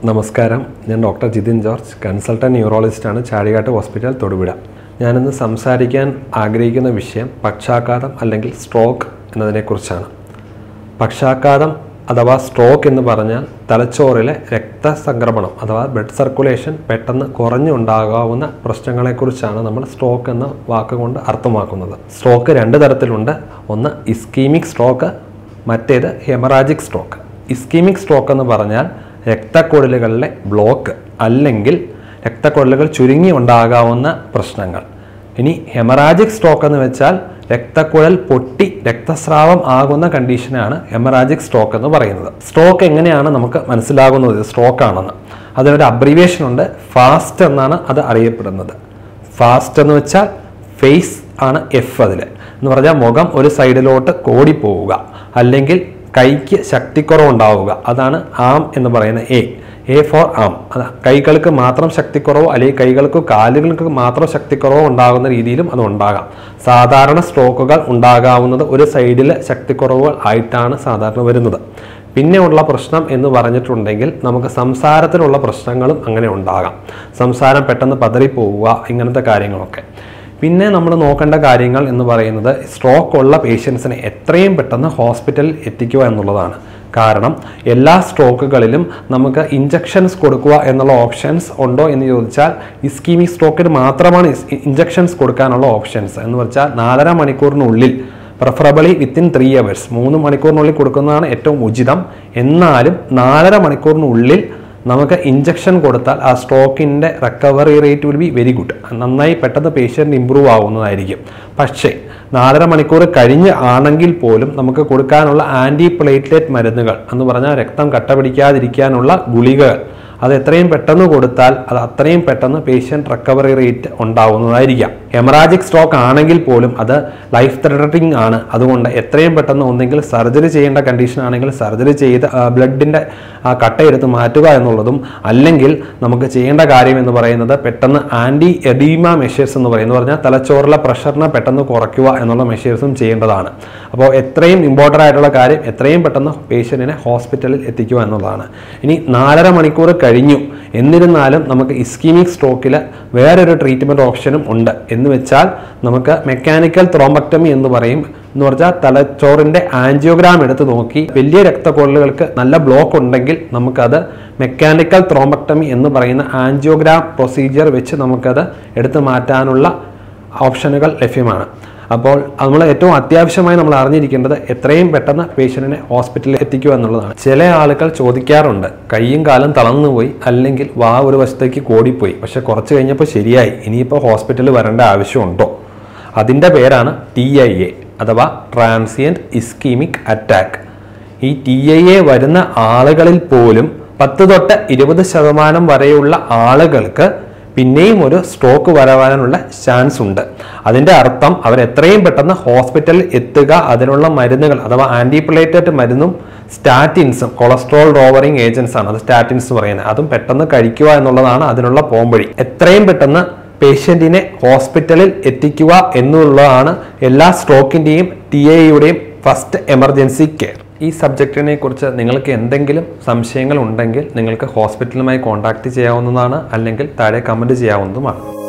നമസ്കാരം ഞാൻ doctor Jithin George consultant ന്യൂറോളജിസ്റ്റാണ് ചാഴികാട്ട് ഹോസ്പിറ്റൽ തൊടുപുഴ ഞാനിന്ന് സംസാരിക്കാൻ ആഗ്രഹിക്കുന്ന വിഷയം പക്ഷാഘാതം അല്ലെങ്കിൽ സ്ട്രോക്ക് എന്നതിനെക്കുറിച്ചാണ് പക്ഷാഘാതം അഥവാ സ്ട്രോക്ക് എന്ന് പറഞ്ഞാൽ തലച്ചോറിലെ രക്തസംക്രമണം അഥവാ ബ്ലഡ് സർക്കുലേഷൻ പെട്ടെന്ന് കുറഞ്ഞുണ്ടാകാവുന്ന പ്രശ്നങ്ങളെക്കുറിച്ചാണ് നമ്മൾ സ്ട്രോക്ക് എന്ന വാക്കുകൊണ്ട് അർത്ഥമാക്കുന്നത് സ്ട്രോക്ക് രണ്ട് തരത്തിലുണ്ട് ഒന്ന് ഇസ്കീമിക് സ്ട്രോക്ക് മറ്റേത് ഹെമറാജിക് സ്ട്രോക്ക് ഇസ്കീമിക് സ്ട്രോക്ക് എന്ന് പറഞ്ഞാൽ രക്തക്കുഴലുകളിലെ ബ്ലോക്ക് അല്ലെങ്കിൽ രക്തക്കുഴലുകൾ ചുരുങ്ങി ഉണ്ടാകാവുന്ന പ്രശ്നങ്ങൾ ഇനി ഹെമറാജിക് സ്ട്രോക്ക് എന്ന് വെച്ചാൽ രക്തക്കുഴൽ പൊട്ടി രക്തസ്രാവം ആകുന്ന കണ്ടീഷനാണ് ഹെമറാജിക് സ്ട്രോക്ക് എന്ന് പറയുന്നത് സ്ട്രോക്ക് എങ്ങനെയാണ് നമുക്ക് മനസ്സിലാകുന്നത് സ്ട്രോക്ക് ആണെന്ന് അതിനൊരു അബ്രീവേഷൻ ഉണ്ട് ഫാസ്റ്റ് എന്നാണ് അത് അറിയപ്പെടുന്നത് ഫാസ്റ്റ് എന്ന് വെച്ചാൽ ഫേസ് ആണ് എഫ് അതിൽ എന്ന് പറഞ്ഞാൽ മുഖം ഒരു സൈഡിലോട്ട് കോടിപ്പോവുക അല്ലെങ്കിൽ കൈക്ക് ശക്തിക്കുറവുണ്ടാവുക അതാണ് ആം എന്ന് പറയുന്ന എ എ ഫോർ ആം അത് കൈകൾക്ക് മാത്രം ശക്തിക്കുറവോ അല്ലെങ്കിൽ കൈകൾക്ക് കാലുകൾക്ക് മാത്രം ശക്തിക്കുറവോ ഉണ്ടാകുന്ന രീതിയിലും അത് ഉണ്ടാകാം സാധാരണ സ്ട്രോക്കുകൾ ഉണ്ടാകാവുന്നത് ഒരു സൈഡിൽ ശക്തിക്കുറവുകൾ ആയിട്ടാണ് സാധാരണ വരുന്നത് പിന്നെ ഉള്ള പ്രശ്നം എന്ന് പറഞ്ഞിട്ടുണ്ടെങ്കിൽ നമുക്ക് സംസാരത്തിലുള്ള പ്രശ്നങ്ങളും അങ്ങനെ ഉണ്ടാകാം സംസാരം പെട്ടെന്ന് പതറിപ്പോവുക ഇങ്ങനത്തെ കാര്യങ്ങളൊക്കെ പിന്നെ നമ്മൾ നോക്കേണ്ട കാര്യങ്ങൾ എന്ന് പറയുന്നത് സ്ട്രോക്ക് ഉള്ള പേഷ്യൻസിനെ എത്രയും പെട്ടെന്ന് ഹോസ്പിറ്റലിൽ എത്തിക്കുക എന്നുള്ളതാണ് കാരണം എല്ലാ സ്ട്രോക്കുകളിലും നമുക്ക് ഇഞ്ചക്ഷൻസ് കൊടുക്കുക എന്നുള്ള ഓപ്ഷൻസ് ഉണ്ടോ എന്ന് ചോദിച്ചാൽ ഇസ്കീമിക് സ്ട്രോക്കിന് മാത്രമാണ് ഇഞ്ചക്ഷൻസ് കൊടുക്കാനുള്ള ഓപ്ഷൻസ് എന്ന് വെച്ചാൽ നാലര മണിക്കൂറിനുള്ളിൽ പ്രിഫറബിളി വിത്തിൻ ത്രീ അവേഴ്സ് മൂന്ന് മണിക്കൂറിനുള്ളിൽ കൊടുക്കുന്നതാണ് ഏറ്റവും ഉചിതം എന്നാലും നാലര മണിക്കൂറിനുള്ളിൽ നമുക്ക് ഇഞ്ചക്ഷൻ കൊടുത്താൽ ആ സ്ട്രോക്കിൻ്റെ recovery rate will be very good നന്നായി പെട്ടെന്ന് പേഷ്യൻ്റ് ഇമ്പ്രൂവ് ആവുന്നതായിരിക്കും പക്ഷേ നാലര മണിക്കൂർ കഴിഞ്ഞ് ആണെങ്കിൽ പോലും നമുക്ക് കൊടുക്കാനുള്ള ആൻറ്റി പ്ലേറ്റ്ലെറ്റ് മരുന്നുകൾ എന്ന് പറഞ്ഞാൽ രക്തം കട്ട പിടിക്കാതിരിക്കാനുള്ള ഗുളികകൾ അത് എത്രയും പെട്ടെന്ന് കൊടുത്താൽ അത് അത്രയും പെട്ടെന്ന് പേഷ്യൻ്റ് റിക്കവറി റേറ്റ് ഉണ്ടാവുന്നതായിരിക്കാം ഹെമറാജിക് സ്ട്രോക്ക് ആണെങ്കിൽ പോലും അത് ലൈഫ് ത്രെഡനിങ് ആണ് അതുകൊണ്ട് എത്രയും പെട്ടെന്ന് ഒന്നെങ്കിൽ സർജറി ചെയ്യേണ്ട കണ്ടീഷൻ ആണെങ്കിൽ സർജറി ചെയ്ത് ബ്ലഡിൻ്റെ ആ കട്ടയെടുത്ത് മാറ്റുക എന്നുള്ളതും അല്ലെങ്കിൽ നമുക്ക് ചെയ്യേണ്ട കാര്യം എന്ന് പറയുന്നത് പെട്ടെന്ന് ആൻറ്റി എഡീമ മെഷേഴ്സ് എന്ന് പറയുന്നത് പറഞ്ഞാൽ തലച്ചോറിലെ പ്രഷറിനെ പെട്ടെന്ന് കുറയ്ക്കുക എന്നുള്ള മെഷേഴ്സും ചെയ്യേണ്ടതാണ് അപ്പോൾ എത്രയും ഇമ്പോർട്ടൻ്റ് ആയിട്ടുള്ള കാര്യം എത്രയും പെട്ടെന്ന് പേഷ്യൻറ്റിനെ ഹോസ്പിറ്റലിൽ എത്തിക്കുക എന്നുള്ളതാണ് ഇനി നാലര മണിക്കൂർ കഴിഞ്ഞു എന്നിരുന്നാലും നമുക്ക് ഇസ്കീമിക് സ്ട്രോക്കിൽ വേറൊരു ട്രീറ്റ്മെൻറ്റ് ഓപ്ഷനും ഉണ്ട് എന്ന് വെച്ചാൽ നമുക്ക് മെക്കാനിക്കൽ ത്രോംബക്ടമി എന്ന് പറയും എന്ന് പറഞ്ഞാൽ തലച്ചോറിൻ്റെ ആൻജിയോഗ്രാം എടുത്ത് നോക്കി വലിയ രക്തക്കൊഴലുകൾക്ക് നല്ല ബ്ലോക്ക് ഉണ്ടെങ്കിൽ നമുക്കത് മെക്കാനിക്കൽ ത്രോംബക്ടമി എന്ന് പറയുന്ന ആൻജിയോഗ്രാം പ്രൊസീജിയർ വെച്ച് നമുക്കത് എടുത്തു മാറ്റാനുള്ള ഓപ്ഷനുകൾ ലഭ്യമാണ് അപ്പോൾ നമ്മൾ ഏറ്റവും അത്യാവശ്യമായി നമ്മൾ അറിഞ്ഞിരിക്കേണ്ടത് എത്രയും പെട്ടെന്ന് പേഷ്യൻറ്റിനെ ഹോസ്പിറ്റലിൽ എത്തിക്കുക എന്നുള്ളതാണ് ചില ആളുകൾ ചോദിക്കാറുണ്ട് കൈയും കാലും തളർന്നു പോയി അല്ലെങ്കിൽ വാ ഒരു വശത്തേക്ക് കോടിപ്പോയി പക്ഷെ കുറച്ച് കഴിഞ്ഞപ്പോൾ ശരിയായി ഇനിയിപ്പോൾ ഹോസ്പിറ്റലിൽ വരേണ്ട ആവശ്യമുണ്ടോ അതിൻ്റെ പേരാണ് ടി ഐ എ അഥവാ ട്രാൻസിയൻറ്റ് ഇസ്കീമിക് അറ്റാക്ക് ഈ ടി ഐ എ വരുന്ന ആളുകളിൽ പോലും പത്ത് തൊട്ട് ഇരുപത് ശതമാനം വരെയുള്ള ആളുകൾക്ക് പിന്നെയും ഒരു സ്ട്രോക്ക് വരാനുള്ള ചാൻസ് ഉണ്ട് അതിൻ്റെ അർത്ഥം അവർ എത്രയും പെട്ടെന്ന് ഹോസ്പിറ്റലിൽ എത്തുക അതിനുള്ള മരുന്നുകൾ അഥവാ ആൻറ്റിപ്ലേറ്റഡ് മരുന്നും സ്റ്റാറ്റിൻസും കൊളസ്ട്രോൾ റോവറിങ് ഏജൻസ് ആണ് അത് സ്റ്റാറ്റിൻസ് പറയുന്നത് അതും പെട്ടെന്ന് കഴിക്കുക എന്നുള്ളതാണ് അതിനുള്ള പോംവഴി എത്രയും പെട്ടെന്ന് പേഷ്യൻറ്റിനെ ഹോസ്പിറ്റലിൽ എത്തിക്കുക എന്നുള്ളതാണ് എല്ലാ സ്ട്രോക്കിൻ്റെയും ടി എയുടെയും ഫസ്റ്റ് എമർജൻസി കെയർ ഈ സബ്ജക്റ്റിനെ കുറിച്ച് നിങ്ങൾക്ക് എന്തെങ്കിലും സംശയങ്ങൾ ഉണ്ടെങ്കിൽ നിങ്ങൾക്ക് ഹോസ്പിറ്റലുമായി കോൺടാക്റ്റ് ചെയ്യാവുന്നതാണ് അല്ലെങ്കിൽ താഴെ കമൻറ്റ് ചെയ്യാവുന്നതുമാണ്